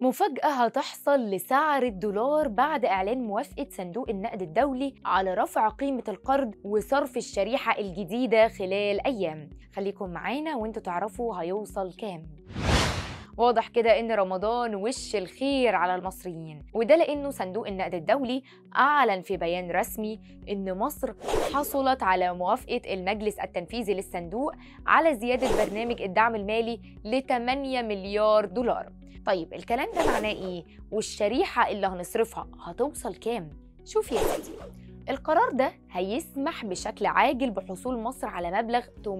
مفاجأة هتحصل لسعر الدولار بعد إعلان موافقة صندوق النقد الدولي على رفع قيمة القرض وصرف الشريحة الجديدة خلال أيام خليكم معانا وانتوا تعرفوا هيوصل كام واضح كده ان رمضان وش الخير على المصريين وده لانه صندوق النقد الدولي اعلن في بيان رسمي ان مصر حصلت على موافقه المجلس التنفيذي للصندوق على زياده برنامج الدعم المالي ل 8 مليار دولار طيب الكلام ده معناه ايه والشريحه اللي هنصرفها هتوصل كام شوف يا سيدي القرار ده هيسمح بشكل عاجل بحصول مصر على مبلغ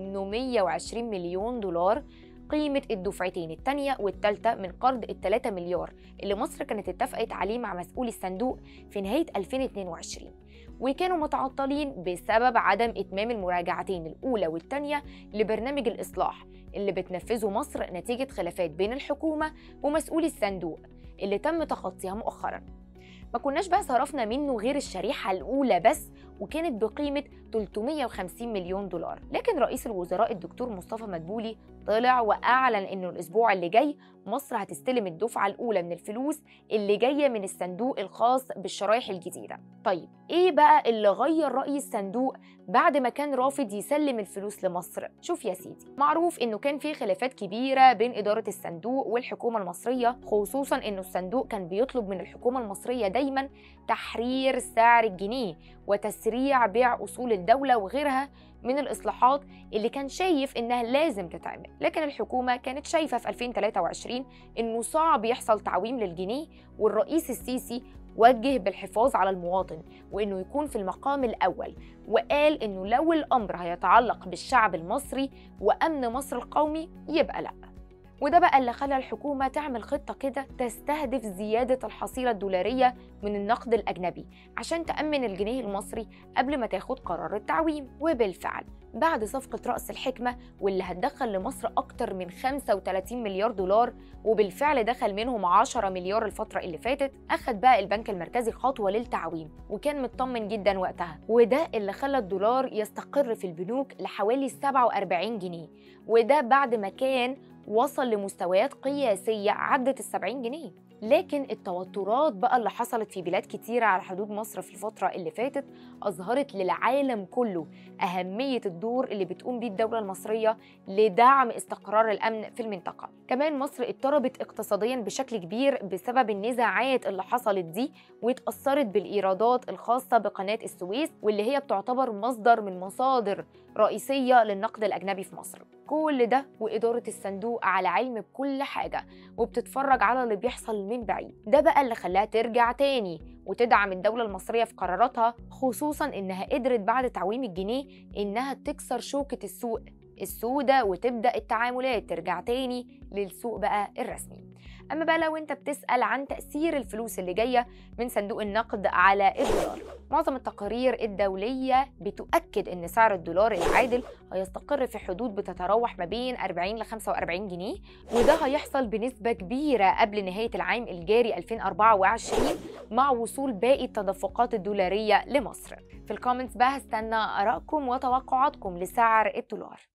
820 مليون دولار قيمة الدفعتين الثانية والثالثة من قرض ال 3 مليار اللي مصر كانت اتفقت عليه مع مسؤولي الصندوق في نهاية 2022 وكانوا متعطلين بسبب عدم إتمام المراجعتين الأولى والثانية لبرنامج الإصلاح اللي بتنفذه مصر نتيجة خلافات بين الحكومة ومسؤولي الصندوق اللي تم تخطيها مؤخراً ما كناش بقى صرفنا منه غير الشريحة الأولى بس وكانت بقيمة 350 مليون دولار لكن رئيس الوزراء الدكتور مصطفى مدبولي طلع وأعلن إنه الأسبوع اللي جاي مصر هتستلم الدفعة الأولى من الفلوس اللي جاية من الصندوق الخاص بالشرايح الجديدة طيب إيه بقى اللي غير رأي الصندوق بعد ما كان رافض يسلم الفلوس لمصر شوف يا سيدي معروف إنه كان في خلافات كبيرة بين إدارة الصندوق والحكومة المصرية خصوصا إنه الصندوق كان بيطلب من الحكومة المصرية دايما تحرير سعر الجنيه وتسريع بيع أصول الدولة وغيرها من الإصلاحات اللي كان شايف إنها لازم تتعمل لكن الحكومة كانت شايفة في 2023 إنه صعب يحصل تعويم للجنيه والرئيس السيسي وجه بالحفاظ على المواطن وإنه يكون في المقام الأول وقال إنه لو الأمر هيتعلق بالشعب المصري وأمن مصر القومي يبقى لأ وده بقى اللي خلى الحكومة تعمل خطة كده تستهدف زيادة الحصيلة الدولارية من النقد الأجنبي عشان تأمن الجنيه المصري قبل ما تاخد قرار التعويم وبالفعل بعد صفقة رأس الحكمة واللي هتدخل لمصر أكتر من 35 مليار دولار وبالفعل دخل منهم 10 مليار الفترة اللي فاتت أخد بقى البنك المركزي خطوة للتعويم وكان مطمن جدا وقتها وده اللي خلى الدولار يستقر في البنوك لحوالي 47 جنيه وده بعد ما كان وصل لمستويات قياسية عدت السبعين جنيه لكن التوترات بقى اللي حصلت في بلاد كتيرة على حدود مصر في الفترة اللي فاتت أظهرت للعالم كله أهمية الدور اللي بتقوم بيه الدولة المصرية لدعم استقرار الأمن في المنطقة كمان مصر اضطربت اقتصاديا بشكل كبير بسبب النزاعات اللي حصلت دي واتأثرت بالإيرادات الخاصة بقناة السويس واللي هي بتعتبر مصدر من مصادر رئيسية للنقد الأجنبي في مصر كل ده وإدارة الصندوق على علم بكل حاجة وبتتفرج على اللي بيحصل من بعيد ده بقى اللي خلاها ترجع تاني وتدعم الدولة المصرية في قراراتها خصوصا إنها قدرت بعد تعويم الجنيه إنها تكسر شوكة السوق السوداء وتبدأ التعاملات ترجع تاني للسوق بقى الرسمي أما بقى لو أنت بتسأل عن تأثير الفلوس اللي جاية من صندوق النقد على الدولار معظم التقارير الدولية بتؤكد أن سعر الدولار العادل هيستقر في حدود بتتراوح ما بين 40 ل 45 جنيه وده هيحصل بنسبة كبيرة قبل نهاية العام الجاري 2024 مع وصول باقي التدفقات الدولارية لمصر في الكومنتس بقى هستنى آرائكم وتوقعاتكم لسعر الدولار